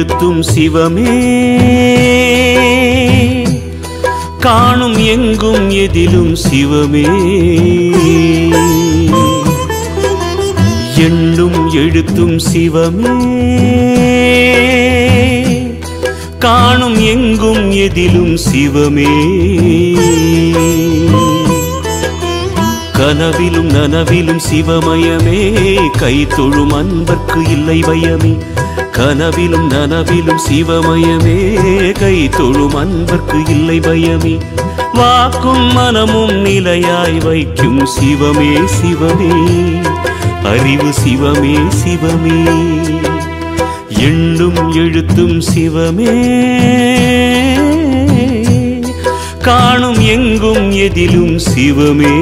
எழுத்தும் சிவமே காணும் எங்கும் எதிலும் சிவமே எண்ணும் எழுத்தும் சிவமே காணும் எங்கும் எதிலும் சிவமே கனவிலும் நனவிலும் சிவமயமே கை தொழும் அன்பர்க்கு இல்லை பயமே கனவிலும் நனவிலும் சிவமயமே கை தொழும் அன்பர்க்கு இல்லை பயமே வாக்கும் மனமும் நிலையாய் வைக்கும் சிவமே சிவமே அறிவு சிவமே சிவமே எண்ணும் எழுத்தும் சிவமே காணும் எங்கும் எதிலும் சிவமே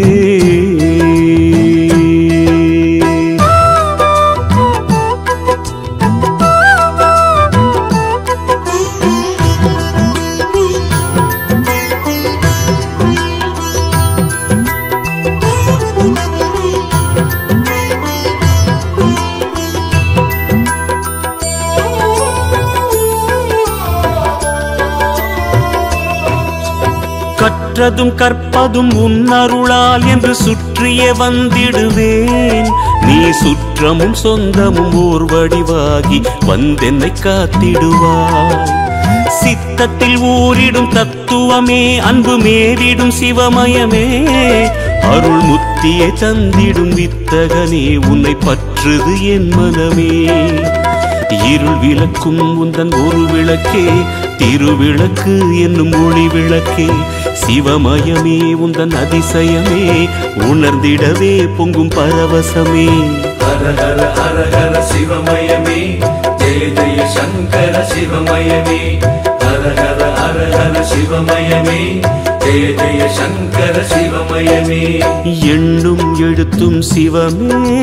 கற்றதும் கற்பதும் உன்னருளால் என்று சுற்றிய வந்திடுவேன் நீ சுற்றமும் சொந்தமும் ஓர் வடிவாகி வந்தென்னை காத்திடுவாய் சித்தத்தில் ஊரிடும் தத்துவமே அன்பு மேவிடும் சிவமயமே அருள் முத்தியை தந்திடும் வித்தகனே உன்னை பற்றுது என் மனமே இருள் விளக்கும் உந்தன் ஒரு விளக்கே திருவிளக்கு என்னும் ஒளி விளக்கே சிவமயமே உந்தன் அதிசயமே உணர்ந்திடவே பொங்கும் பரவசமே ஹர ஹர ஹர ஹர சிவமயமே ஜெய ஜெய சங்கர சிவமயமே ஹர ஹர ஹர ஹர சிவமயமே ஜெய ஜெய சங்கர சிவமயமே எண்ணும் எழுத்தும் சிவமே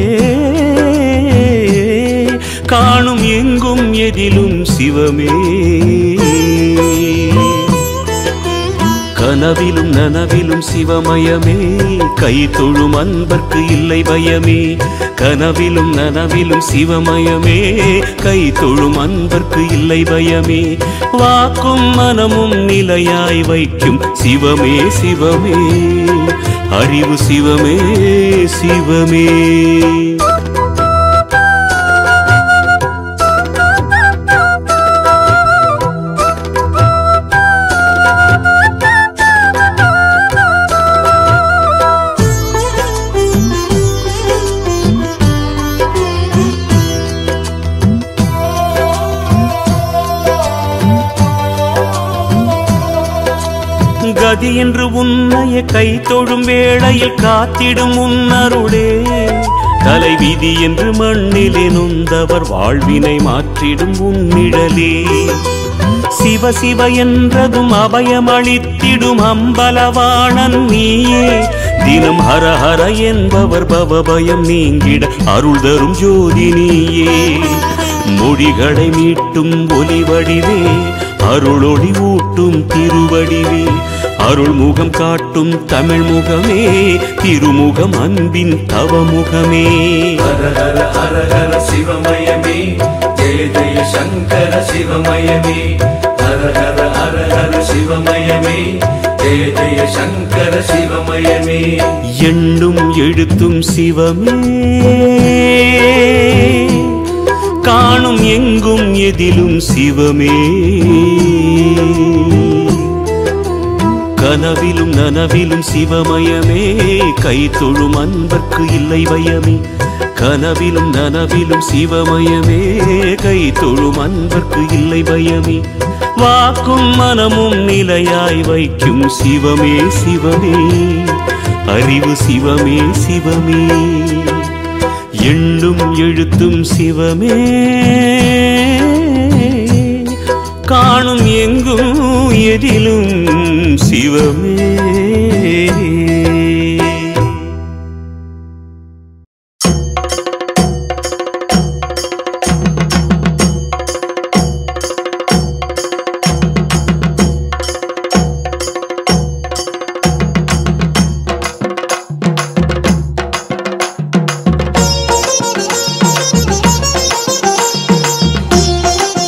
காணும் எங்கும் எதிலும் சிவமே கனவிலும் நனவிலும் சிவமயமே கை தொழும் அன்பர்க்கு இல்லை பயமே கனவிலும் நனவிலும் சிவமயமே கை தொழும் அன்பர்க்கு இல்லை பயமே வாக்கும் மனமும் நிலையாய் வைக்கும் சிவமே சிவமே அறிவு சிவமே சிவமே கதி என்று உன்னைய கை தொழும் வேளையில் காத்திடும் உன்னருளே தலைவிதி என்று மண்ணிலே நொந்தவர் வாழ்வினை மாற்றிடும் உன்னிழலே சிவ சிவ என்றதும் அபயமளித்திடும் அம்பலவாணன் நீயே தினம் ஹர ஹர என்பவர் பவபயம் நீங்கிட அருள் தரும் ஜோதி நீயே மொழிகளை மீட்டும் ஒலி வடிவே அருளொளி ஊட்டும் திருவடிவே அருள் முகம் காட்டும் தமிழ் முகமே திருமுகம் அன்பின் தவமுகமே ஹர ஹர ஹர ஹர சிவமயமே ஜெய ஜெய சங்கர சிவமயமே ஹர ஹர ஹர ஹர சிவமயமே ஜெய ஜெய சங்கர சிவமயமே எண்ணும் எழுத்தும் சிவமே காணும் எங்கும் எதிலும் சிவமே கனவிலும் நனவிலும் சிவமயமே கை தொழும் அன்பர்க்கு இல்லை பயமே கனவிலும் நனவிலும் சிவமயமே கை தொழும் அன்பர்க்கு இல்லை பயமே வாக்கும் மனமும் நிலையாய் வைக்கும் சிவமே சிவமே அறிவு சிவமே சிவமே எண்ணும் எழுத்தும் சிவமே காணும் எங்கும் எதிலும் சிவமே Thank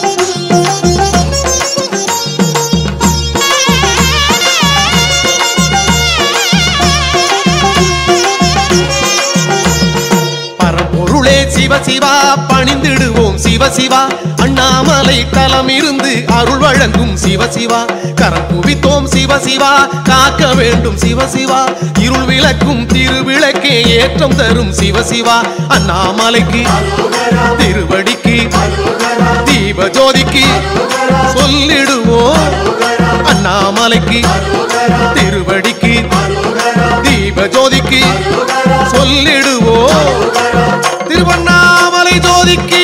சிவ சிவா பணிந்திடுவோம் சிவ சிவா அண்ணாமலை தலம் இருந்து அருள் வழங்கும் சிவ சிவா கரம் குவித்தோம் சிவ சிவா காக்க வேண்டும் சிவ சிவா இருள் விளக்கும் திருவிளக்கே ஏற்றம் தரும் சிவ சிவா அண்ணாமலைக்கு திருவடிக்கு தீப ஜோதிக்கு சொல்லிடுவோம் அண்ணாமலைக்கு திருவடிக்கு தீப ஜோதிக்கு சொல்லிடுவோம் திருவண்ணாமலை ஜோதிக்கு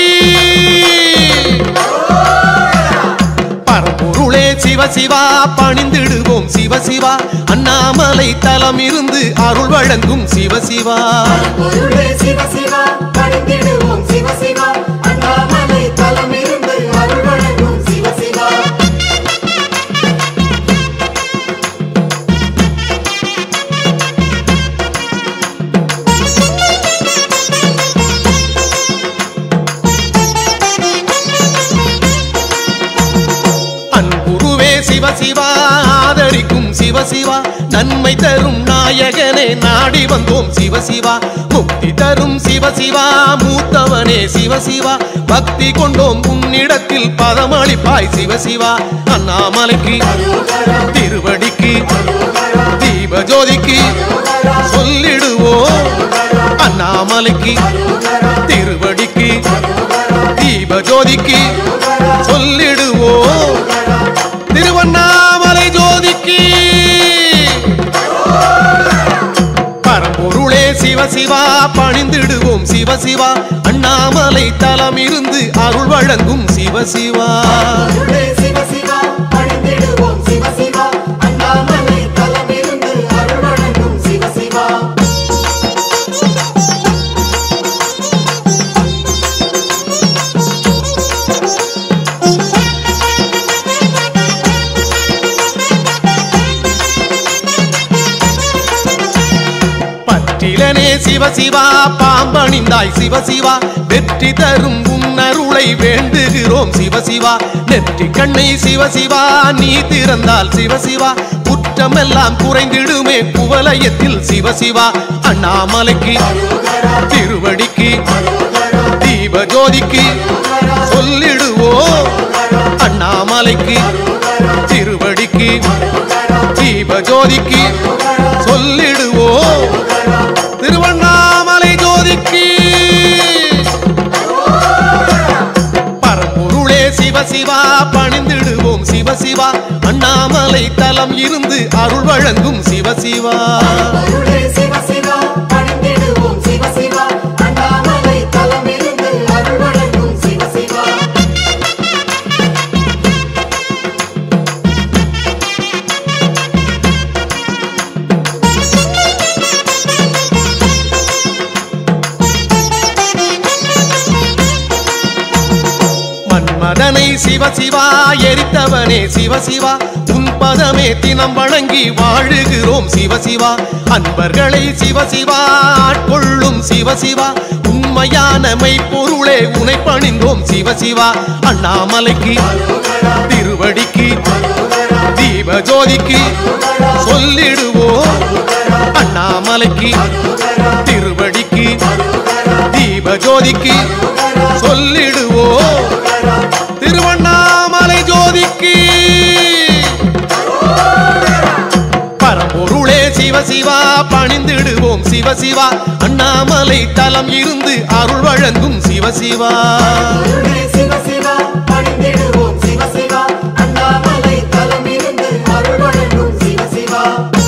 பரம்பொருளே சிவ சிவா பணிந்திடுவோம் சிவ சிவா அண்ணாமலை தலம் இருந்து அருள் வழங்கும் சிவ சிவா பொருளே சிவ சிவா பணிந்திடுவோம் சிவ சிவா அண்ணாமலை தலமிருந்து அருள் வழங்கும் சிவ சிவா அன்புருவே சிவ சிவா ஆதரிக்கும் சிவ சிவா நன்மை தரும் நாயகனே நாடி வந்தோம் சிவ சிவா முக்தி தரும் சிவ சிவா மூத்தவனே சிவ சிவா பக்தி கொண்டோம் உன்னிடத்தில் பதமளிப்பாய் சிவ சிவா அண்ணாமலைக்கு திருவடிக்கு தீப ஜோதிக்கு சொல்லிடுவோம் அண்ணாமலைக்கு திருவடிக்கு தீப ஜோதிக்கு சொல்லிடுவோம் திருவண்ணாமலை ஜோதிக்கு பரம்பொருளே சிவ சிவா பணிந்திடுவோம் சிவ சிவா அண்ணாமலை தலம் இருந்து அருள் வழங்கும் சிவ சிவா பொருளே சிவ சிவா பணிந்திடுவோம் சிவ சிவா அண்ணாமலை தலமிருந்து அருள் வழங்கும் சிவ சிவா பற்றிலனே சிவ சிவா பாம்பணிந்தாய் சிவ சிவா வெற்றி தரும் உன்னருளை வேண்டுகிறோம் சிவ சிவா நெற்றி கண்ணை சிவ சிவா நீ திறந்தால் சிவ சிவா குற்றமெல்லாம் குறைந்திடுமே குவலயத்தில் சிவ சிவா அண்ணாமலைக்கு திருவடிக்கு தீப ஜோதிக்கு சொல்லிடுவோம் அண்ணாமலைக்கு திருவடிக்கு தீப ஜோதிக்கு சொல்லிடுவோம் திருவண்ணாமலை ஜோதிக்கு பரம்பொருளே சிவ சிவா பணிந்திடுவோம் சிவ சிவா அண்ணாமலை தலம் இருந்து அருள் வழங்கும் சிவ சிவா பொருளே சிவ சிவா பணிந்திடுவோம் சிவ சிவா அண்ணாமலை தலமிருந்து அருள் வழங்கும் சிவ சிவா மன்மதனை சிவ சிவா எரித்தவனே சிவ சிவா உன் பதமே தினம் வணங்கி வாழுகிறோம் சிவ சிவா அன்பர்களை சிவ சிவா ஆட்கொள்ளும் சிவ சிவா உண்மையான மெய்ப்பொருளே உனை பணிந்தோம் சிவ சிவா அண்ணாமலைக்கு திருவடிக்கு தீப ஜோதிக்கு சொல்லிடுவோம் அண்ணாமலைக்கு திருவடிக்கு தீப ஜோதிக்கு சொல்லிடுவோம் திருவண்ணாமலை ஜோதிக்கு பரம்பொருளே சிவ சிவா பணிந்திடுவோம் சிவ சிவா அண்ணாமலை தலம் இருந்து அருள் வழங்கும் சிவ சிவா பொருளே சிவ சிவா பணிந்திடுவோம் சிவ சிவா அண்ணாமலை தலமிருந்து அருள் வழங்கும் சிவ சிவா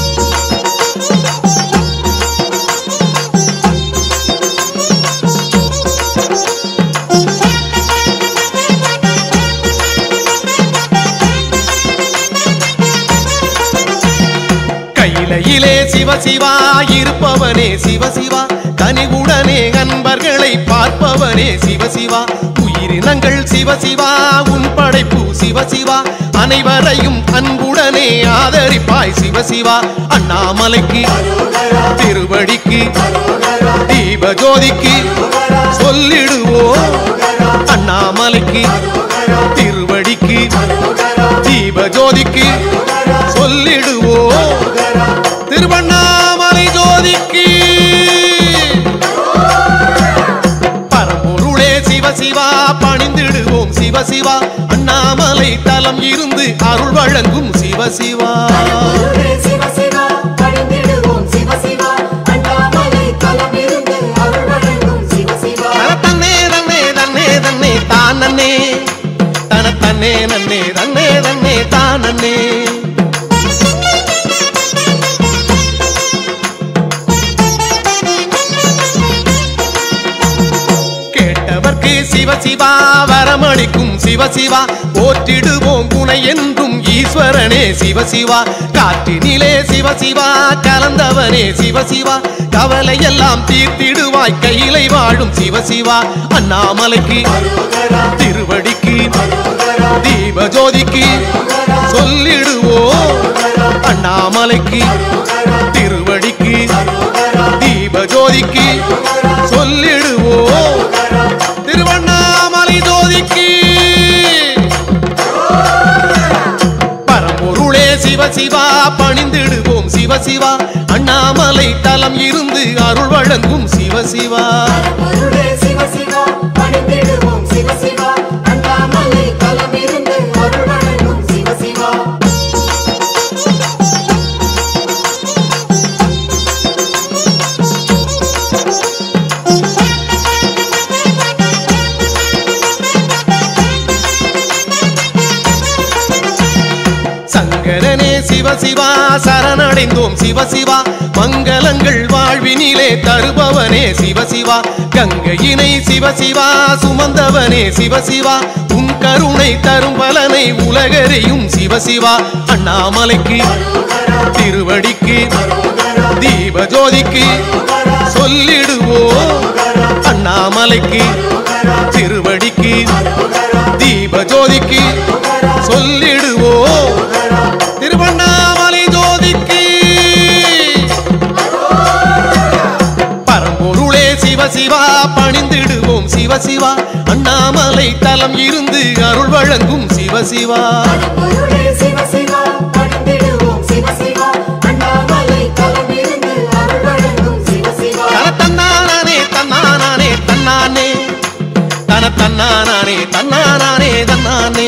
கையிலையிலே சிவ சிவா இருப்பவனே சிவ சிவா கனிவுடனே அன்பர்களை பார்ப்பவனே சிவ சிவா உயிரினங்கள் சிவ சிவா உன் படைப்பு சிவ சிவா அனைவரையும் அன்புடனே ஆதரிப்பாய் சிவ சிவா அண்ணாமலைக்கு திருவடிக்கு தீப ஜோதிக்கு சொல்லிடுவோம் அண்ணாமலைக்கு திருவடிக்கு தீப ஜோதிக்கு சொல்லிடுவோம் திருவண்ணாமலை ஜோதிக்கு பரம்பொருளே சிவசிவா அண்ணாமலை தலம் இருந்து அருள் வழங்கும் சிவசிவா பரம்பொருளே சிவசிவா பணிந்திடுவோம் சிவசிவா அண்ணாமலை தலம் இருந்து அருள் வழங்கும் சிவசிவா தன தன்னே தன்னே தன்னே தன்னே தான் நன்னே தன தன்னே நன்னே தன்னே தன்னே தான் நன்னே கேட்டவர்க்கு சிவசிவா வரமளிக்கும் சிவசிவா போற்றிடுவோம் குணை என்றும் ஈஸ்வரனே சிவசிவா காற்றினிலே சிவசிவா கலந்தவனே சிவசிவா கவலை எல்லாம் தீர்த்திடுவாய் கையிலை வாழும் சிவசிவா அண்ணாமலைக்கு திருவடிக்கு தீபஜோதிக்கு சொல்லிடுவோம் அண்ணாமலைக்கு திருவடிக்கு தீபஜோதிக்கு சொல்லிடுவோம் திருவண்ணாமலை ஜோதிக்கு பரம்பொருளே சிவசிவா பணிந்திடுவோம் சிவசிவா அண்ணாமலை தலம் இருந்து அருள் வழங்கும் சிவசிவா பரம்பொருளே சிவசிவா பணிந்திடுவோம் சிவசிவா அண்ணாமலை தலம் இருந்து அருள் வழங்கும் சிவசிவா சங்கரனே சிவசிவா சரணடைந்தோம் சிவசிவா மங்களங்கள் வாழ்வினிலே தருபவனே சிவசிவா கங்கையினை சிவசிவா சுமந்தவனே சிவசிவா உன் கருணை தரும் பலனை உலகறியும் சிவசிவா அண்ணாமலைக்கு திருவடிக்கு தீபஜோதிக்கு சொல்லிடுவோம் அண்ணாமலைக்கு திருவடிக்கு தீபஜோதிக்கு சொல்லிடுவோம் திருவண்ணாமலை ஜோதிக்கு பரம்பொருளே சிவசிவா பணிந்திடுவோம் சிவசிவா அண்ணாமலை தலம் இருந்து அருள் வழங்கும் சிவசிவா பரம்பொருளே சிவசிவா பணிந்திடுவோம் சிவசிவா அண்ணாமலை தலம் இருந்து அருள் வழங்கும் சிவசிவா தன தன்னானே தன்னானே தன்னானே தன தன்னானே தன்னானே தன்னானே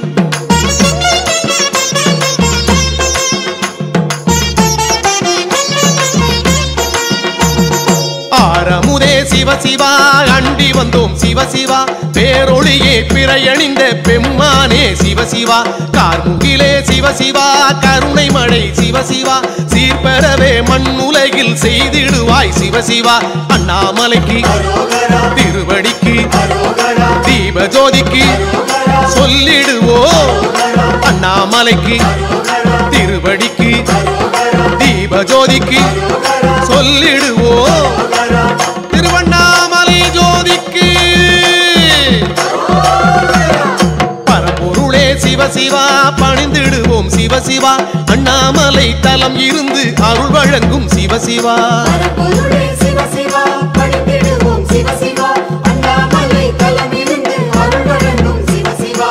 ஆரமுதே சிவசிவா அண்டி வந்தோம் சிவசிவா பேரொளியே பிறையணிந்த பெம்மானே சிவசிவா கார்முகிலே சிவசிவா கருணை மழை சிவசிவா சீர்பெறவே மண்ணுலகில் செய்திடுவாய் சிவசிவா அண்ணாமலைக்கு திருவடிக்கு தீபஜோதிக்கு சொல்லிடுவோம் அண்ணாமலைக்கு திருவடிக்கு தீபஜோதிக்கு சொல்லிடுவோம் திருவண்ணாமலை ஜோதிக்கு பரம்பொருளே சிவசிவா பணிந்திடுவோம் சிவசிவா அண்ணாமலை தலம் இருந்து அருள் வழங்கும் சிவசிவா பரம்பொருளே சிவசிவா பணிந்திடுவோம் சிவசிவா அண்ணாமலை தலம் இருந்து அருள் வழங்கும் சிவசிவா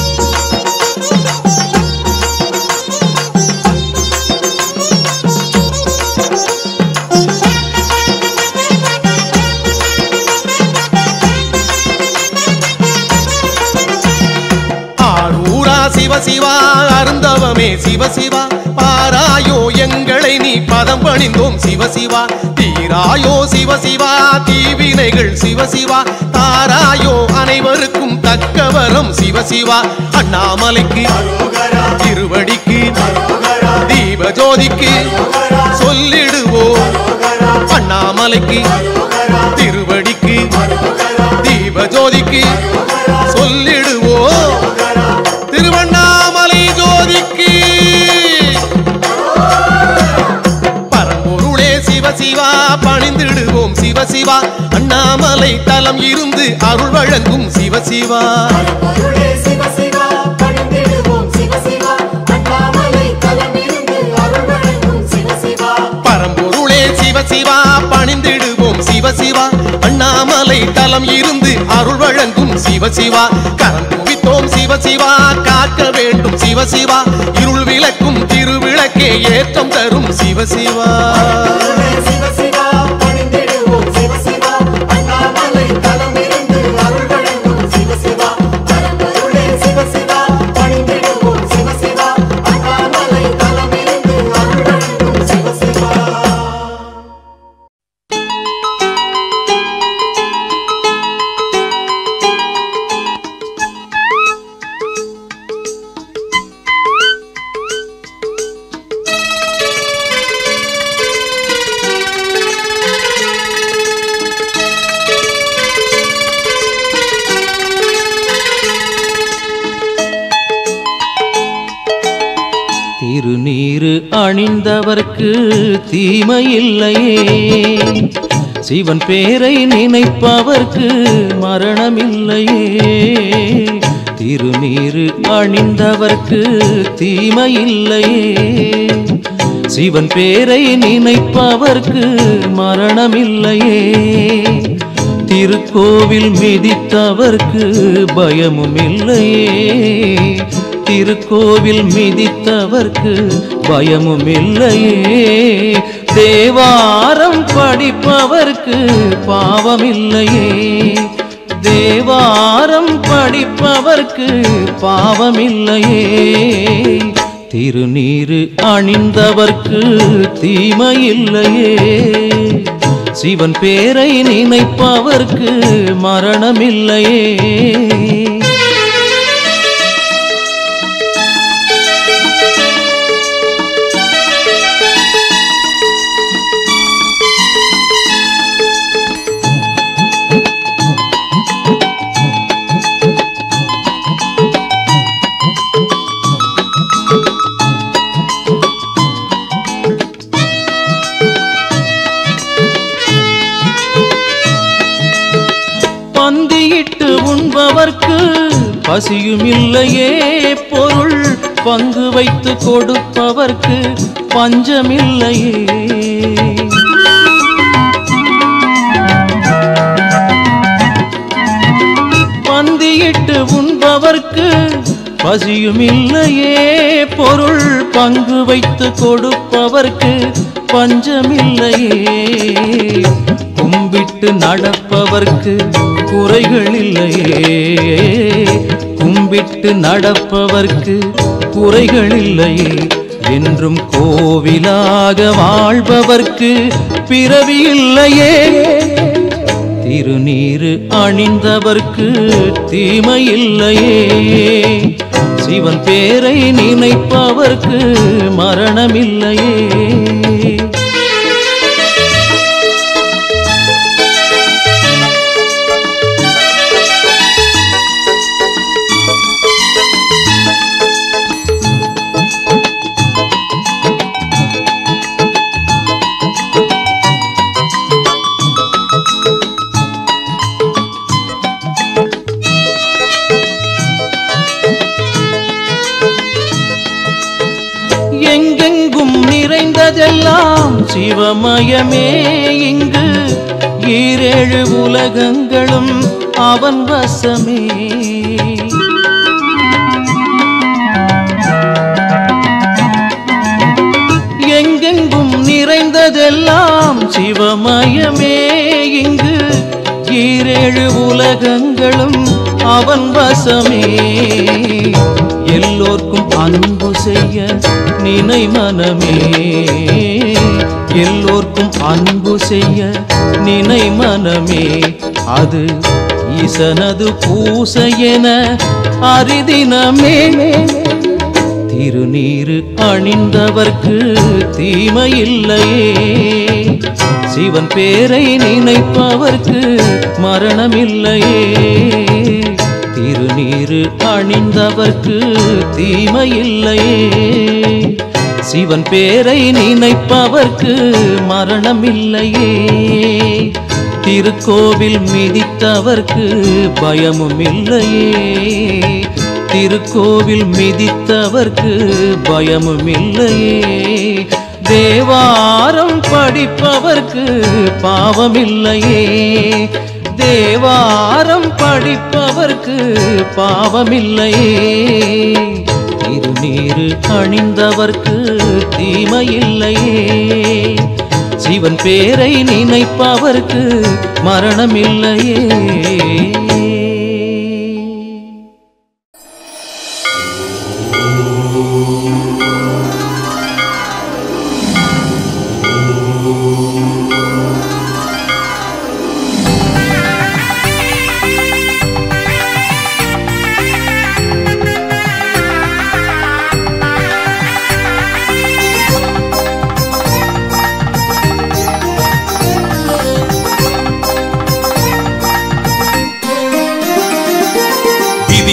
ஆரூரா சிவசிவா அருந்தவமே சிவசிவா பாராயோ எங்களை நீ பதம் பணிந்தோம் சிவசிவா தீராயோ சிவசிவா தீவினைகள் சிவசிவா தாராயோ அனைவருக்கும் தக்கவரம் சிவசிவா அண்ணாமலைக்கு திருவடிக்கு தீபஜோதிக்கு சொல்லிடுவோம் அண்ணாமலைக்கு திருவடிக்கு தீபஜோதிக்கு சொல்லிடுவோம் திருவண்ணாமலை ஜோதிக்கு பரம்பொருளே சிவசிவா பணிந்திடுவோம் சிவசிவா அண்ணாமலை தலம் இருந்து அருள் வழங்கும் சிவசிவா பரம்பொருளே சிவசிவா பணிந்திடுவோம் சிவசிவா அண்ணாமலை தலம் இருந்து அருள் வழங்கும் சிவசிவா பரம்பொருளே சிவசிவா பணிந்திடுவோம் சிவசிவா அண்ணாமலை தலம் இருந்து அருள் வழங்கும் சிவசிவா கரம் குவித்தோம் சிவசிவா காக்க வேண்டும் சிவசிவா இருள் விளக்கும் திருவிளக்கே ஏற்றம் தரும் சிவசிவா சிவசிவா பணிந்திடுவோம் சிவசிவா அண்ணாமலை தலம் இருந்து அருள் வழங்கும் சிவசிவா பரம்பொருளே திருநீரு அணிந்தவர்க்கு தீமையில்லையே சிவன் பேரை நினைப்பவர்க்கு மரணமில்லையே திருநீரு அணிந்தவர்க்கு தீமையில்லையே சிவன் பேரை நினைப்பவர்க்கு மரணமில்லையே திருக்கோவில் மிதித்தவர்க்கு பயமும் இல்லையே திருக்கோவில் மிதித்தவர்க்கு பயமும் இல்லையே தேவாரம் படிப்பவர்க்கு பாவமில்லையே தேவாரம் படிப்பவர்க்கு பாவமில்லையே திருநீரு அணிந்தவர்க்கு தீமையில்லையே சிவன் பேரை நினைப்பவர்க்கு மரணமில்லையே பந்தியிட்டு உண்பவர்க்கு பசியும் இல்லையே பொருள் பங்கு வைத்து கொடுப்பவர்க்கு பஞ்சமில்லையே பந்தியிட்டு உண்பவர்க்கு பசியும் இல்லையே பொருள் பங்கு வைத்து கொடுப்பவர்க்கு பஞ்சமில்லையே கும்பிட்டு நடப்பவர்க்கு குறைகள் இல்லையே கும்பிட்டு நடப்பவர்க்கு குறைகள் இல்லையே என்றும் கோவிலாக வாழ்பவர்க்கு பிறவி இல்லையே திருநீரு அணிந்தவர்க்கு தீமையில்லையே சிவன் பேரை நினைப்பவர்க்கு மரணமில்லையே எங்கெங்கும் நிறைந்ததெல்லாம் சிவமயமே இங்கு ஈரேழு உலகங்களும் அவன் வசமே எங்கெங்கும் நிறைந்ததெல்லாம் சிவமயமே இங்கு ஈரேழு உலகங்களும் அவன் வசமே எல்லோர்க்கும் அன்பு செய்ய நினை மனமே எல்லோர்க்கும் அன்பு செய்ய நினை மனமே அது ஈசனது பூசை என அரிதினமே திருநீரு அணிந்தவர்க்கு தீமையில்லையே சிவன் பேரை நினைப்பவர்க்கு மரணமில்லையே திருநீரு அணிந்தவர்க்கு தீமையில்லையே சிவன் பேரை நினைப்பவர்க்கு மரணமில்லையே திருக்கோவில் மிதித்தவர்க்கு பயமும் இல்லையே திருக்கோவில் மிதித்தவர்க்கு பயமும் இல்லையே தேவாரம் படிப்பவர்க்கு பாவமில்லையே தேவாரம் படிப்பவர்க்கு பாவமில்லையே திருநீரு அணிந்தவர்க்கு தீமையில்லையே சிவன் பேரை நினைப்பவர்க்கு மரணமில்லையே ஆ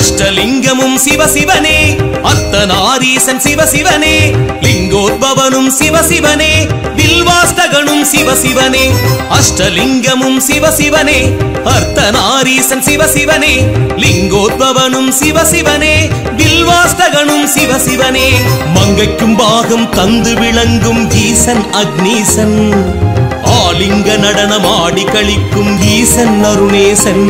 அஷ்டலிங்கமும் சிவசிவனே அர்த்தநாரீசன் சிவசிவனே லிங்கோத்பவனும் சிவசிவனே வில்வாஸ்தகனும் சிவசிவனே அஷ்டலிங்கமும் சிவசிவனே அர்த்தநாரீசன் சிவசிவனே லிங்கோத்பவனும் சிவசிவனே வில்வாஸ்தகனும் சிவசிவனே மங்கைக்கும் பாகம் தந்து விளங்கும் ஈசன் அக்னீசன் ஆலிங்க நடனமாடி கழிக்கும் ஈசன் அருணேசன்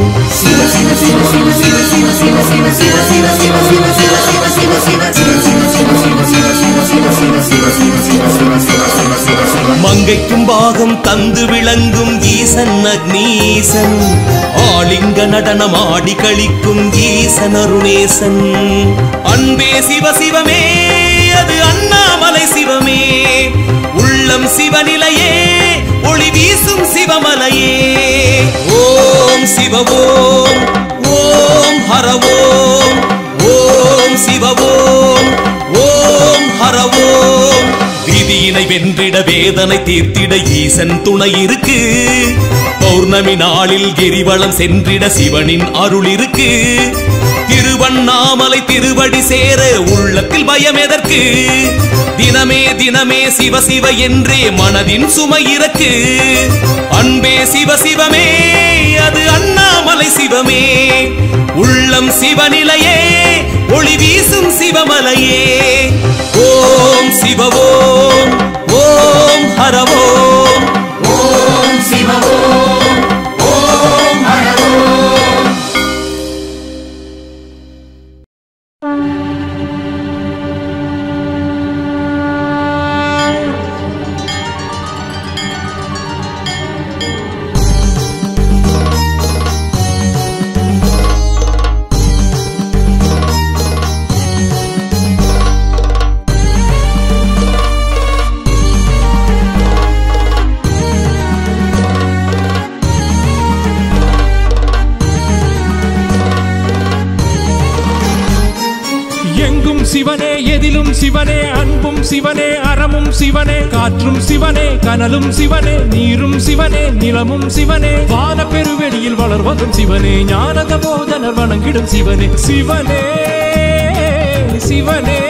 மங்கைக்கும் பாகம் தந்து விளங்கும் ஈசன் அக்னீசன் ஆலிங்க நடனமாடி கழிக்கும் ஈசன் அருணேசன் அன்பே சிவசிவமே அது அண்ணாமலை சிவமே உள்ளம் சிவநிலையே ஒளி வீசும் சிவமலையே ஓம் சிவவோம் ஓம் ஹரவோம் ஓம் சிவவோம் ஓம் ஹரவோம் விதியினை வென்றிட வேதனை தீர்த்திட ஈசன் துணை இருக்கு பௌர்ணமி நாளில் கிரிவலம் சென்றிட சிவனின் அருள் இருக்கு திருவண்ணாமலை திருவடி சேர உள்ளத்தில் பயம் எதற்கு தினமே தினமே சிவ சிவ என்றே மனதின் சுமை இறக்கு அன்பே சிவ சிவமே அது அண்ணாமலை சிவமே உள்ளம் சிவநிலையே ஒளி வீசும் சிவமலையே ஓம் சிவவோம் ஓம் ஹரவோம் ஓம் சிவவோம் ஓம் ஹரவோம் எங்கும் சிவனே எதிலும் சிவனே அன்பும் சிவனே அறமும் சிவனே காற்றும் சிவனே கனலும் சிவனே நீரும் சிவனே நிலமும் சிவனே வான பெருவெளியில் வளர்வதும் சிவனே ஞானத போதனர் வணங்கிடும் சிவனே சிவனே சிவனே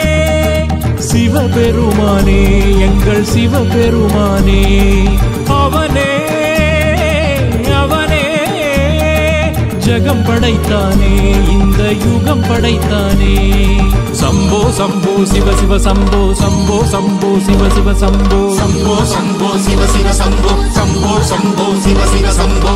சிவபெருமானே எங்கள் சிவபெருமானே அவனே அவனே ஜகம் படைத்தானே இந்த யுகம் படைத்தானே சம்போ சம்போ சிவ சிவ சம்போ சம்போ சம்போ சிவ சிவ சம்போ சம்போ சம்போ சிவ சிவ சம்போ சம்போ சம்போ சிவ சிவ சம்போ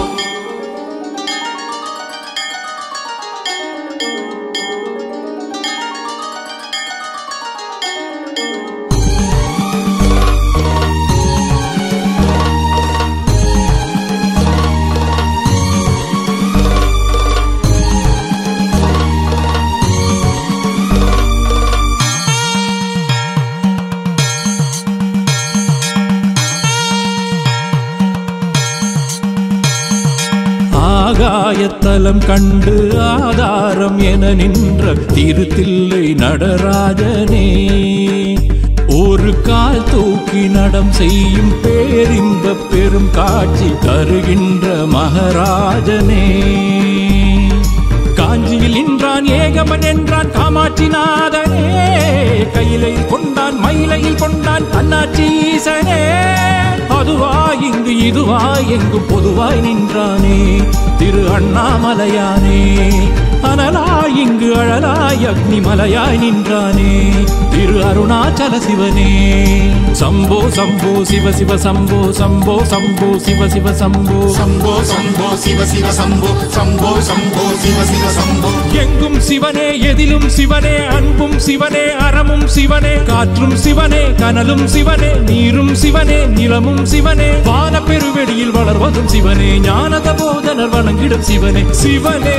ஆகாயத்தலம் கண்டு ஆதாரம் என நின்ற திருத்தில்லை நடராஜனே ஒரு கால் தூக்கி நடம் செய்யும் பேரின்ப பெரும் காட்சி தருகின்ற மகாராஜனே காஞ்சியில் நின்றான் ஏகமன் என்றான் காமாட்சி நாதனே கையிலையில் கொண்டான் மயிலையில் கொண்டான் அண்ணாச்சி ஈசனே அதுவாய் இங்கு இதுவாய் எங்கும் பொதுவாய் நின்றானே திரு அண்ணாமலையானே அனலாய் இங்கு அழலாய் அக்னி மலையாய் நின்றானே திரு அருணாச்சல சிவனே சம்போ சம்போ சிவ சிவ சம்போ சம்போ சம்போ சிவ சிவ சம்போ சம்போ சம்போ சிவ சிவ சம்போ சம்போ சம்போ சிவ சிவ சம்போ எங்கும் சிவனே எதிலும் சிவனே அன்பும் சிவனே அறமும் சிவனே காற்றும் சிவனே கனலும் சிவனே நீரும் சிவனே நிலமும் சிவனே வான பெருவெளியில் வளர்வதும் சிவனே ஞானத போதனர் வணங்கிடும் சிவனே சிவனே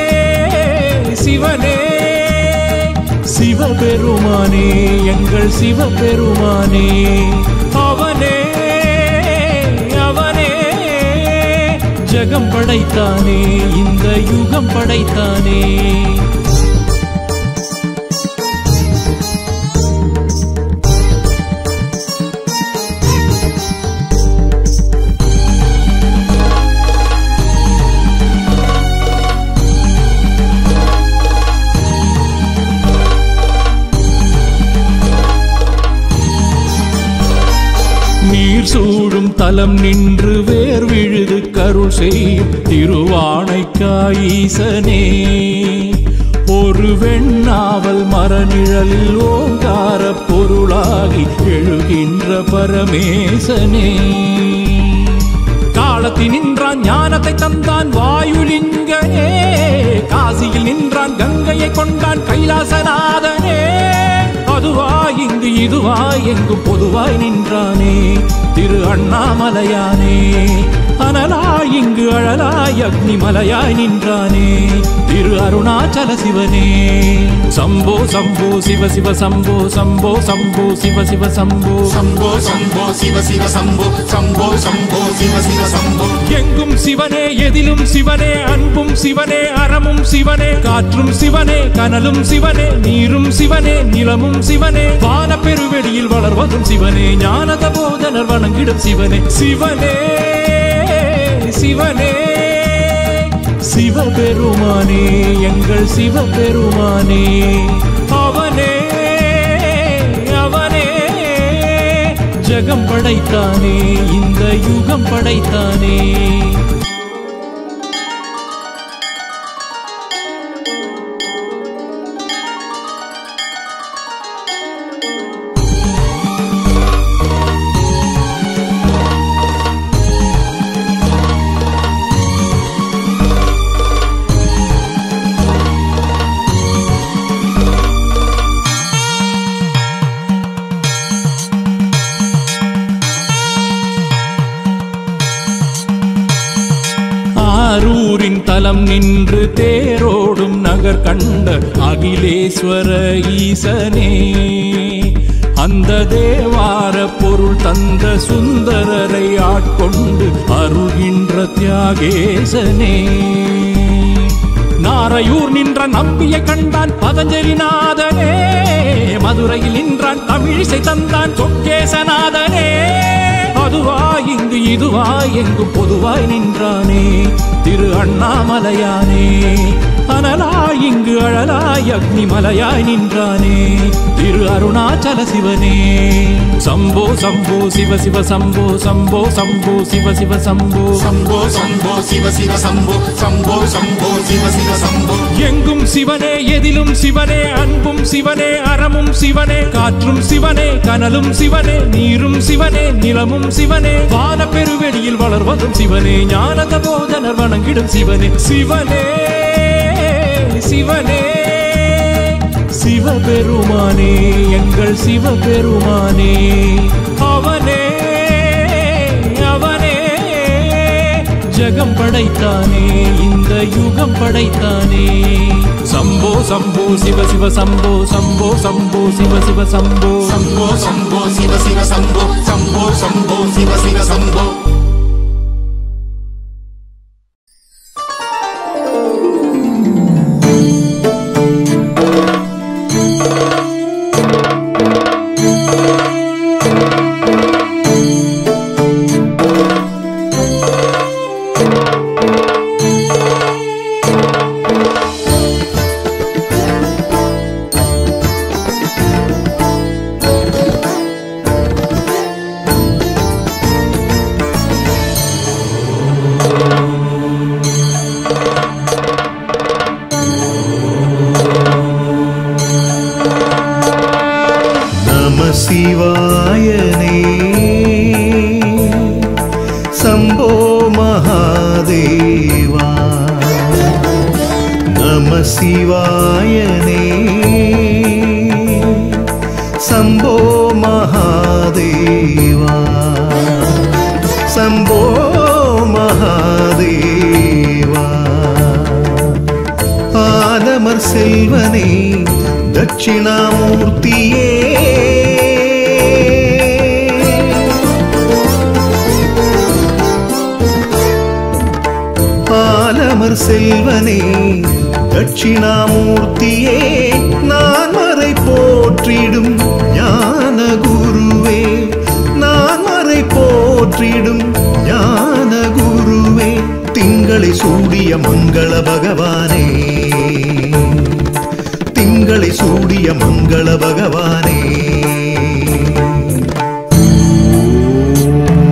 சிவனே சிவபெருமானே எங்கள் சிவபெருமானே அவனே அவனே ஜகம் படைத்தானே இந்த யுகம் படைத்தானே வேல் சூழும் தலம் நின்று வேர் விழுது கருள் செய்யும் திருவானைக்காயீசனே ஒரு வெண்ணாவல் மரநிழலில் ஓங்கார பொருளாகி எழுகின்ற பரமேசனே காலத்தில் நின்றான் ஞானத்தை தந்தான் வாயுலிங்கனே காசியில் நின்றான் கங்கையை கொண்டான் கைலாசநாதனே அதுவாய் இங்கு இதுவாய் எங்கு பொதுவாய் நின்றானே திரு அண்ணாமலையானே அனலாய் இங்கு அழலாய் அக்னிமலையாய் நின்றானே திரு அருணாச்சல சிவனே சம்போ சம்போ சிவ சிவ சம்போ சம்போ சம்போ சிவ சிவ சம்போ சம்போ சம்போ சிவ சிவ சம்போ சம்போ சம்போ சிவ சிவ சம்போ எங்கும் சிவனே எதிலும் சிவனே அன்பும் சிவனே அறமும் சிவனே காற்றும் சிவனே கனலும் சிவனே நீரும் சிவனே நிலமும் சிவனே வான பெருவெளியில் வளர்வதும் சிவனே ஞானத போதனர் வணங்கிடும் சிவனே சிவனே சிவனே சிவபெருமானே எங்கள் சிவபெருமானே அவனே அவனே ஜகம் படைத்தானே இந்த யுகம் படைத்தானே ஆரூரின் தலம் நின்று தேரோடும் நகர் கண்ட அகிலேஸ்வர ஈசனே அந்த தேவார பொருள் தந்த சுந்தரரை ஆட்கொண்டு அருகின்ற தியாகேசனே நாரையூர் நின்ற நம்பியை கண்டான் பதஞ்சலிநாதனே மதுரையில் நின்றான் தமிழிசை தந்தான் சொக்கேசநாதனே அதுவாய் இங்கு இதுவாய் எங்கு பொதுவாய் நின்றானே திரு அண்ணாமலையானே அனலாய் இங்கு அழலாய் அக்னிமலையாய் நின்றானே திரு அருணாச்சல சிவனே சம்போ சம்போ சிவ சிவ சம்போ சம்போ சம்போ சிவ சிவ சம்போ சம்போ சம்போ சிவ சிவ சம்போ சம்போ சம்போ சிவ சிவ சம்போ எங்கும் சிவனே எதிலும் சிவனே அன்பும் சிவனே அறமும் சிவனே காற்றும் சிவனே கனலும் சிவனே நீரும் சிவனே நிலமும் சிவனே வான பெருவெளியில் வளர்வதும் சிவனே ஞானத போதனர் வணங்கிடும் சிவனே சிவனே சிவனே சிவபெருமானே எங்கள் சிவபெருமானே அவனே அவனே ஜகம் படைத்தானே இந்த யுகம் படைத்தானே சம்போ சம்போ சிவ சிவ சம்போ சம்போ சம்போ சிவ சிவ சம்போ சம்போ சம்போ சிவ சிவ சம்போ சம்போ சம்போ சிவ சிவ சம்போ நம சிவாயனே சம்போ மகாதேவா நம சிவாயனே சம்போ மகாதேவா சம்போ மகாதேவா ஆலமர் செல்வனே தட்சிணாமூர்த்தியே ஆலமர் செல்வனே தட்சிணாமூர்த்தியே நான் மறை போற்றிடும் ஞான குருவே நான் மறை போற்றிடும் ஞான குருவே திங்களை சூடிய மங்கள பகவானே திங்களை சூடிய மங்கள பகவானே ஓம்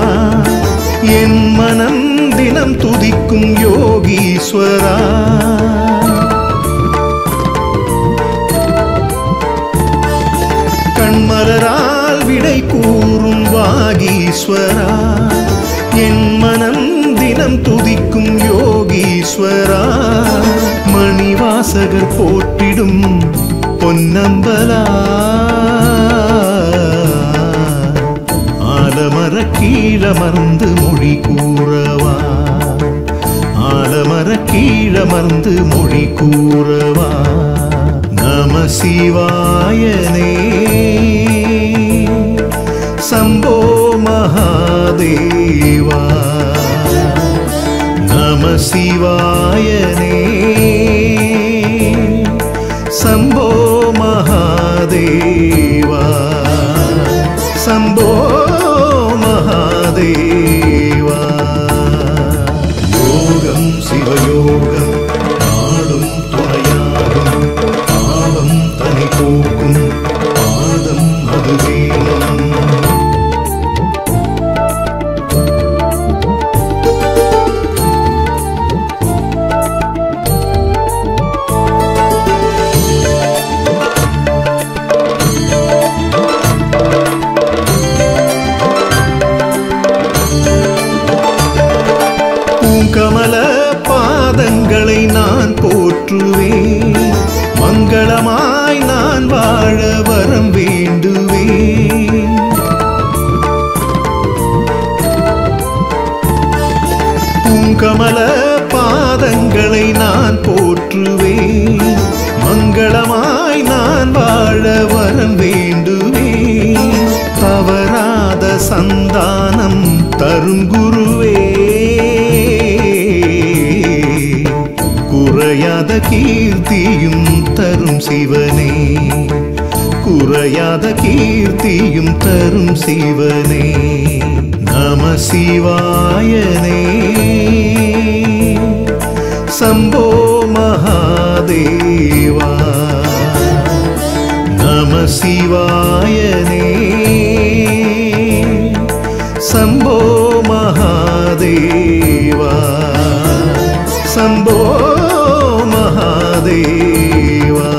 என் மனம் தினம் துதிக்கும் யோகீஸ்வரா கண்மலரால் விடை கூறும் வாகீஸ்வரா என் மனம் தினம் துதிக்கும் யோகீஸ்வரா மணிவாசகர் போற்றிடும் பொன்னம்பலா ஆலமர கீழமர்ந்து மொழி கூறவா ஆலமர கீழமர்ந்து மொழி கூறவா நம சிவாயனே சம்போ மகாதேவா நம சிவாயனே சம்போ மகாதேவா சம்போ மகாதேவா யோகம் சிவயோகம் நாளும் துணையாகும் பாவம் தனி போக்கும் பாதம் அது வேணும் பூங்கமல பாதங்களை நான் போற்றுவேன் மங்களமாய் நான் வாழ வரம் வேண்டுவேன் பூங்கமல பாதங்களை நான் போற்றுவேன் மங்களமாய் நான் வாழ வரம் வேண்டுவேன் தவறாத சந்தானம் தரும் குருவே குறையாத கீர்த்தியும் தரும் சிவனே குறையாத கீர்த்தியும் தரும் சிவனே நம சிவாயனே சம்போ மகாதேவா நம சிவாயனே சம்போ மகாதேவா சம்போ மகாதேவா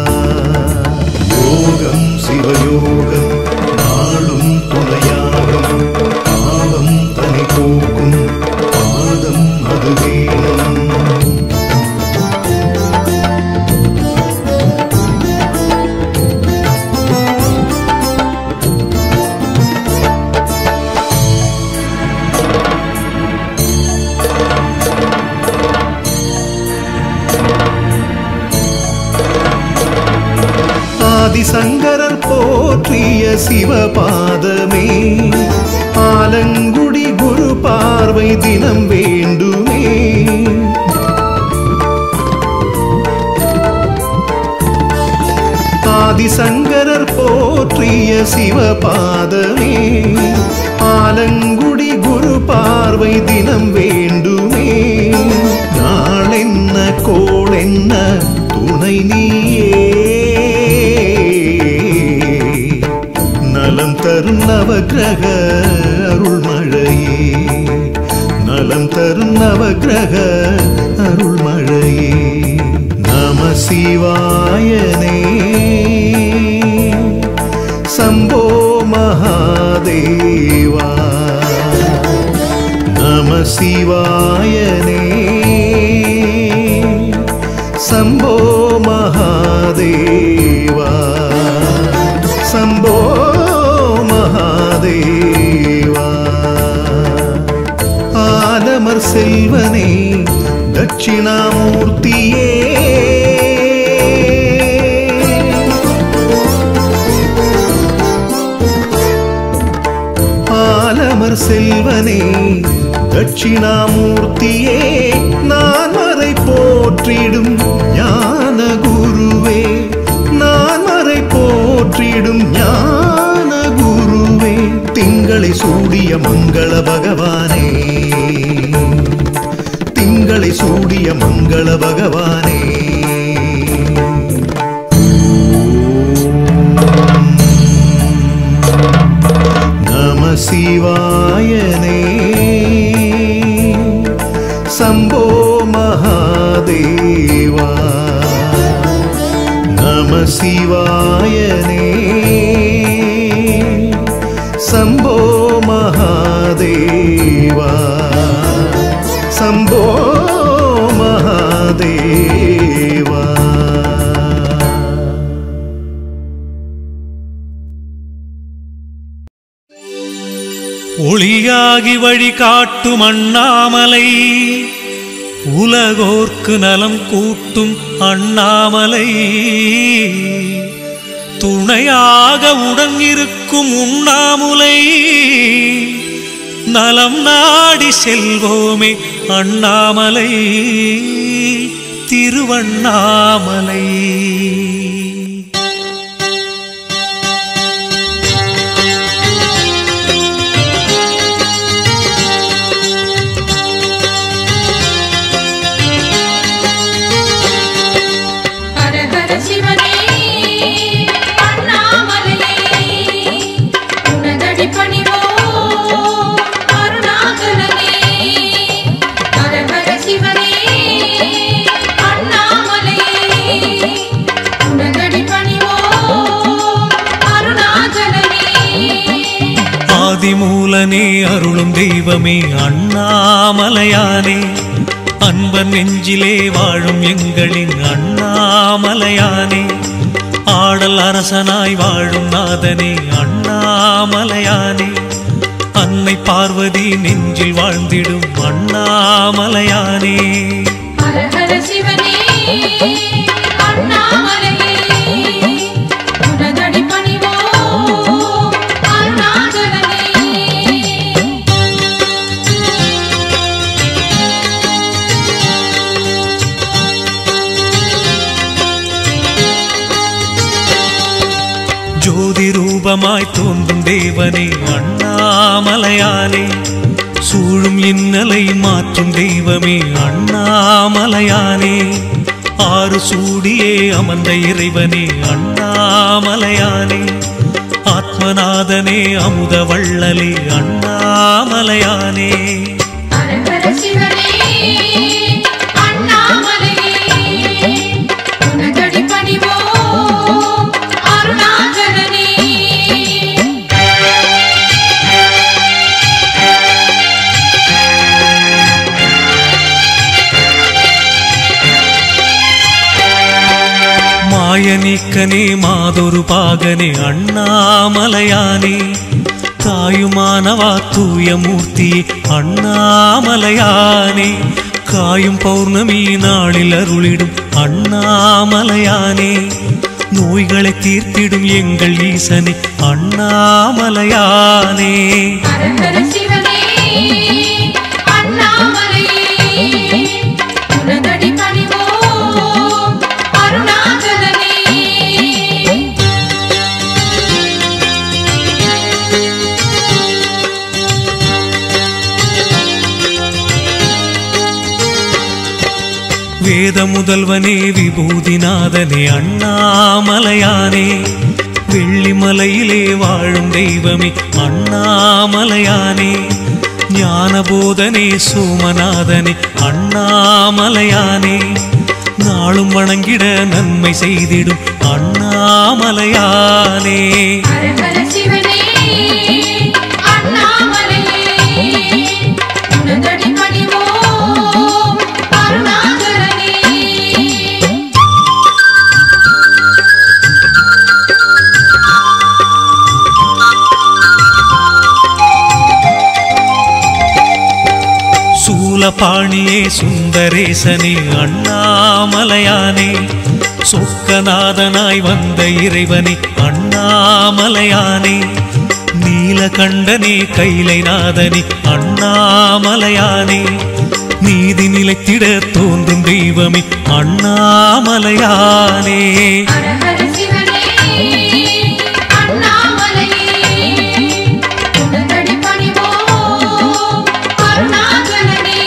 யோகம் சிவயோகம் நாளும் துணையாகும் பாவம் தனி போக்கும் பாதம் அது வேணும் ஆதிசங்கரர் போற்றிய சிவபாதமே ஆலங்குடி குரு பார்வை தினம் வேண்டுமே ஆதிசங்கரர் போற்றிய சிவபாதமே ஆலங்குடி குரு பார்வை தினம் வேண்டுமே நாளென்ன கோளென்ன துணை நீயே நலம் தரும் நவக்கிரக அருள்மழையே நலம் தரும் நவக்கிரக அருள்மழையே நம சிவாயனே சம்போ மகாதேவா நம சிவாயனே சம்போ மகாதேவா சம்போ மகாதேவா ஆலமர் செல்வனே தட்சிணாமூர்த்தியே ஆலமர் செல்வனே தட்சிணாமூர்த்தியே நான் மறை போற்றிடும் ஞான குருவே நான் மறை போற்றிடும் ஞான குருவே திங்களை சூடிய மங்கள பகவானே திங்களை சூடிய மங்கள பகவானே நம சிவாயனே சிவாயனே சம்போ மகாதேவா சம்போ மகாதேவா ஒளியாகி வழி காட்டும் அண்ணாமலை உலகோர்க்கு நலம் கூட்டும் அண்ணாமலை துணையாக உடன் இருக்கும் உண்ணாமுலை நலம் நாடி செல்வோமே அண்ணாமலை திருவண்ணாமலை ஹர ஹர சிவனே அண்ணாமலையே உனதடி பணிவோ அருணாகரனே ஹர ஹர சிவனே அண்ணாமலையே உனதடி பணிவோ அருணாகரனே ஆதிமூலனே அருளும் தெய்வமே அண்ணாமலையானே அன்பர் நெஞ்சிலே வாழும் எங்களின் அண்ணாமலையானே ஆடல் அரசனாய் வாழும் நாதனே அண்ணாமலையானே அன்னை பார்வதி நெஞ்சில் வாழ்ந்திடும் அண்ணாமலையானே ஹர ஹர சிவனே அண்ணாமலையே உனதடி பணிவோ அருணாகரனே ஜோதி ரூபமாய் தோன்றும் தேவனே அண்ணாமலையானே சூழும் இன்னலை மாற்றும் தெய்வமே அண்ணாமலையானே ஆறு சூடியே அமர்ந்த இறைவனே அண்ணாமலையானே ஆத்மநாதனே அமுத வள்ளலே அண்ணாமலையானே ஹர ஹர சிவனே அண்ணாமலையே உனதடி பணிவோ அருணாகரனே மாயநீக்கனே மாதொரு பாகனே அண்ணாமலையானே தாயுமானவா தூய மூர்த்தி அண்ணாமலையானே காயும் பௌர்ணமி நாளில் அருளிடும் அண்ணாமலையானே நோய்களை தீர்த்திடும் எங்கள் ஈசனே அண்ணாமலையானே ஹர ஹர சிவனே அண்ணாமலையே உனதடி பணிவோ அருணாகரனே வேத முதல்வனே விபூதிநாதனே அண்ணாமலையானே வெள்ளிமலையிலே வாழும் தெய்வமே அண்ணாமலையானே ஞானபோதனே சோமநாதனே அண்ணாமலையானே நாளும் வணங்கிட நன்மை செய்திடும் அண்ணாமலையானே ஹர ஹர சிவனே அண்ணாமலையே உனதடி பணிவோ அருணாகரனே சூலபாணியே சுந்தரேசனே அண்ணாமலையானே சொக்கநாதனாய் வந்த இறைவனே அண்ணாமலையானே நீலகண்டனே கைலைநாதனே அண்ணாமலையானே நீதி நிலைத்திட தோன்றும் தெய்வமே அண்ணாமலையானே ஹர ஹர சிவனே அண்ணாமலையே உனதடி பணிவோ அருணாகரனே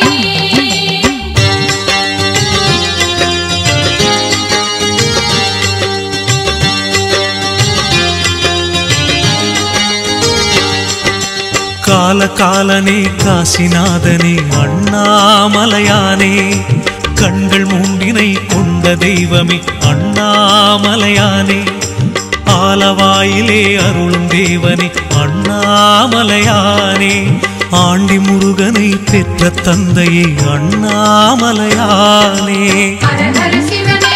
கால காலனே காசிநாதனே அண்ணாமலையானே கண்கள் மூண்டினை கொண்ட தந்த தெய்வமே அண்ணாமலையானே ஆலவாயிலே அருளும் தேவனே அண்ணாமலையானே ஆண்டி முருகனை பெற்ற தந்தையே அண்ணாமலையானே ஹர ஹர சிவனே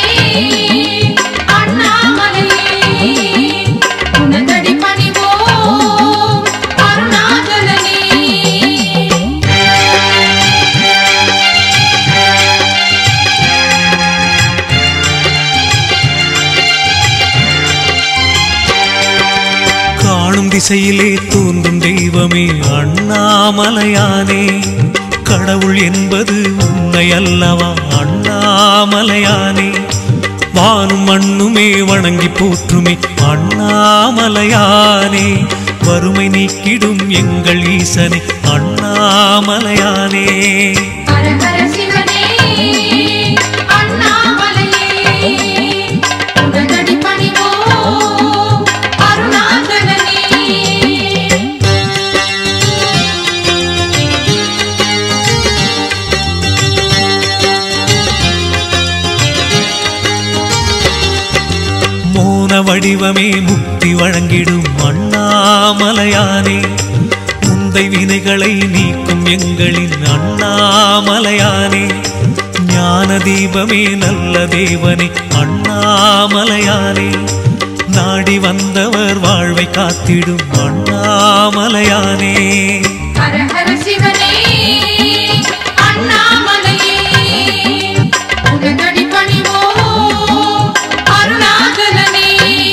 அண்ணாமலையே உனதடி பணிவோம் அருணாச்சலனே காணும் திசையிலே தோன்றும் தெய்வமே அண்ணாமலையானே கடவுள் என்பது உன்னை அல்லவா அண்ணாமலையானே வானும் மண்ணுமே வணங்கி போற்றுமே அண்ணாமலையானே வறுமை நீக்கிடும் எங்கள் ஈசனே அண்ணாமலையானே ஹர ஹர சிவனே அண்ணாமலையே உனதடி பணிவோம் அருணாச்சலனே மோன வடிவமே முக்தி வழங்கிடும் அண்ணாமலையானே முந்தை வினைகளை நீக்கும் எங்களின் அண்ணாமலையானே ஞான தீபமே நல்ல தேவனே அண்ணாமலையானே நாடி வந்தவர் வாழ்வை காத்திடும் அண்ணாமலையானே ஹர ஹர சிவனே அண்ணாமலையே உனதடி பணிவோம் அருணாச்சலனே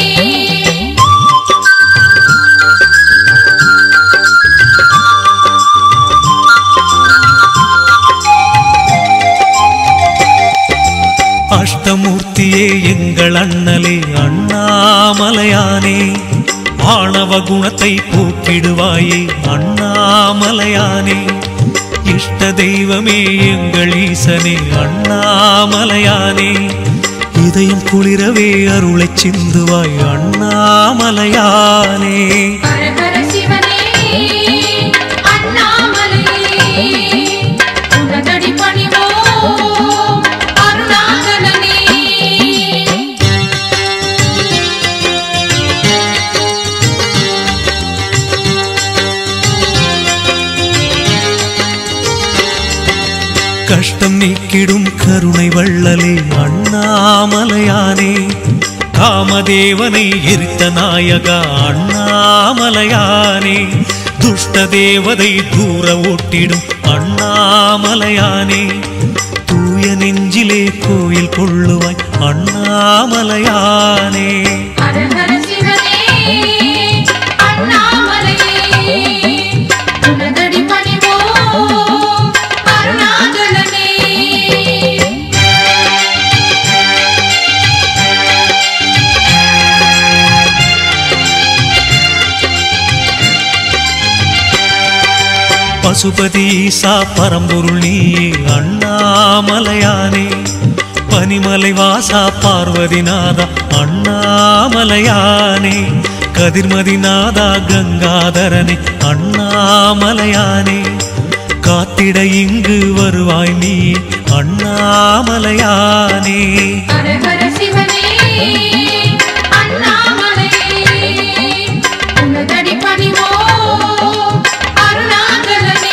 அஷ்டமூர்த்தியே எங்கள் அண்ணலே அண்ணாமலையானே ஆணவ குணத்தை போக்கிடுவாயே அண்ணாமலையானே இஷ்ட தெய்வமே எங்கள் ஈசனே அண்ணாமலையானே இதயம் குளிரவே அருளைச் சிந்துவாய் அண்ணாமலையானே ஹர ஹர சிவனே அண்ணாமலையே உனதடி பணிவோம் அருணாச்சலனே கஷ்டம் நீக்கிடும் கருணை வள்ளலே அண்ணாமலையானே காமதேவனை எரித்த நாயகா அண்ணாமலையானே துஷ்ட தேவதை தூர ஓட்டிடும் அண்ணாமலையானே தூய நெஞ்சிலே கோயில் கொள்ளுவாய் அண்ணாமலையானே ஹர ஹர சிவனே அண்ணாமலையே உனதடி பணிவோம் அருணாச்சலனே பசுபதி ஈசா பரம்பொருள் நீயே அண்ணாமலையானே பனிமலை வாசா பார்வதிநாதா அண்ணாமலையானே கதிர்மதிநாதா கங்காதரனே அண்ணாமலையானே காத்திட இங்கு வருவாய் நீ அண்ணாமலையானே ஹர ஹர சிவனே அண்ணாமலையே உனதடி பணிவோம் அருணாச்சலனே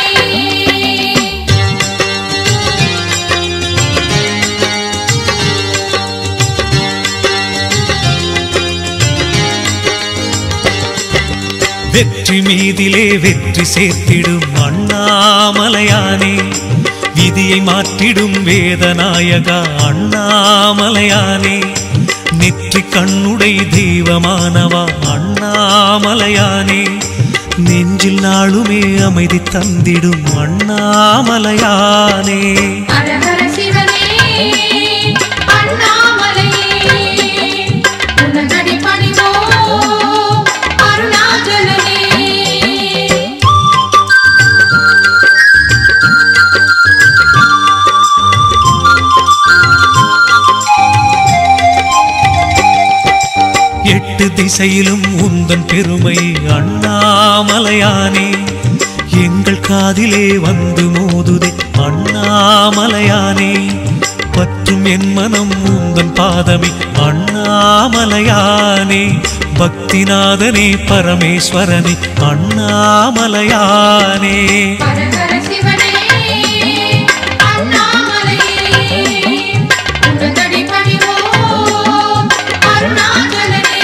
வெற்றி மீதிலே வெற்றி சேர்த்திடும் அண்ணாமலையானே விதியை மாற்றிடும் வேதநாயகா அண்ணாமலையானே நெற்றி கண்ணுடை தெய்வமானவா அண்ணாமலையானே நெஞ்சில் நாளுமே அமைதி தந்திடும் அண்ணாமலையானே ஹர ஹர சிவனே அண்ணாமலையே உனதடி பணிவோம் அருணாச்சலனே எட்டு திசையிலும் உந்தன் பெருமை அண்ணாமலையானே எங்கள் காதிலே வந்து மோதுதே அண்ணாமலையானே பற்றும் என் மனம் உந்தன் பாதமே அண்ணாமலையானே பக்திநாதனே பரமேஸ்வரனே அண்ணாமலையானே ஹர ஹர சிவனே அண்ணாமலையே உனதடி பணிவோம் அருணாச்சலனே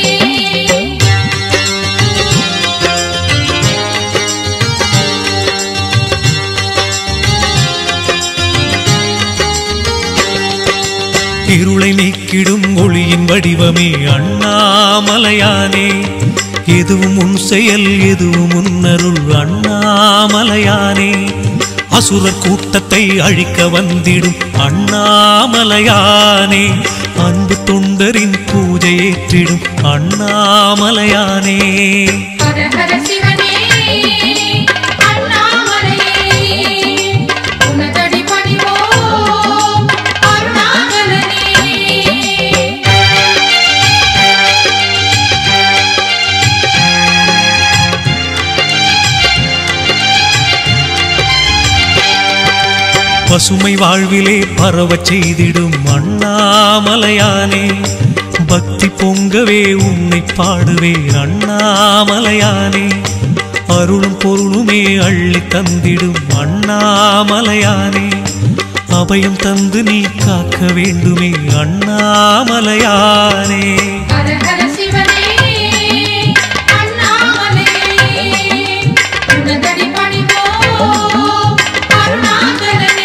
இருளை நீக்கிடும் ஒளியின் வடிவமே அண்ணாமலையானே எதுவும் உன் செயல் எதுவும் உன்னருள் அண்ணாமலையானே அசுரர் கூட்டத்தை அழிக்க வந்திடும் அண்ணாமலையானே அன்பு தொண்டரின் பூஜை ஏற்றிடும் அண்ணாமலையானே ஹர ஹர சிவனே அண்ணாமலையே உனதடி பணிவோம் அருணாச்சலனே பசுமை வாழ்விலே பரவச் செய்திடும் அண்ணாமலையானே பக்தி பொங்கவே உன்னை பாடுவே அண்ணாமலையானே அருளும் பொருளுமே அள்ளி தந்திடும் அண்ணாமலையானே அபயம் தந்து நீ காக்க வேண்டுமே அண்ணாமலையானே ஹர ஹர சிவனே அண்ணாமலையே உனதடி பணிவோம் அருணாச்சலனே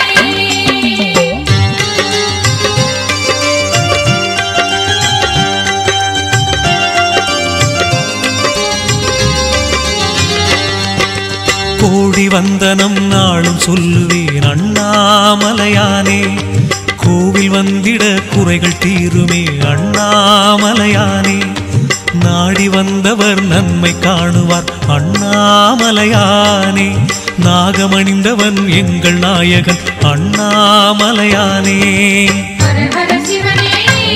கோடி வந்தனம் நாளும் சொல்லுவேன் அண்ணாமலையானே கோவில் வந்திட குறைகள் தீருமே அண்ணாமலையானே நாடி வந்தவர் நன்மை காணுவார் அண்ணாமலையானே நாகமணிந்தவன் எங்கள் நாயகன் அண்ணாமலையானே ஹர ஹர சிவனே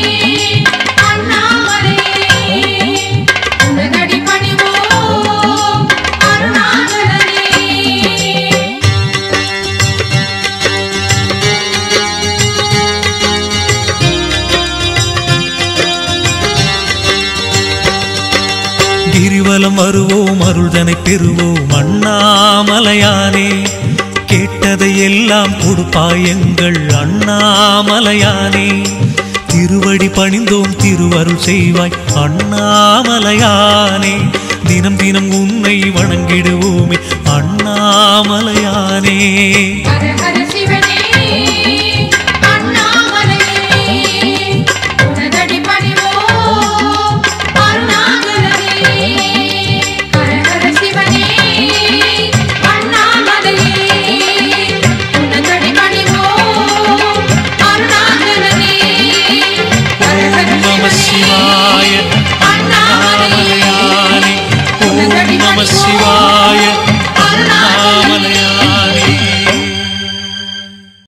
அண்ணாமலையே உனதடி பணிவோம் அருணாச்சலனே கிரிவலம் வருவோம் அருள்தனை பெறுவோம் அண்ணாமலையானே கேட்டதை எல்லாம் கொடுப்பாய் எங்கள் அண்ணாமலையானே திருவடி பணிந்தோம் திருவருள் செய்வாய் அண்ணாமலையானே தினம் தினம் உன்னை வணங்கிடுவோமே அண்ணாமலையானே ஹர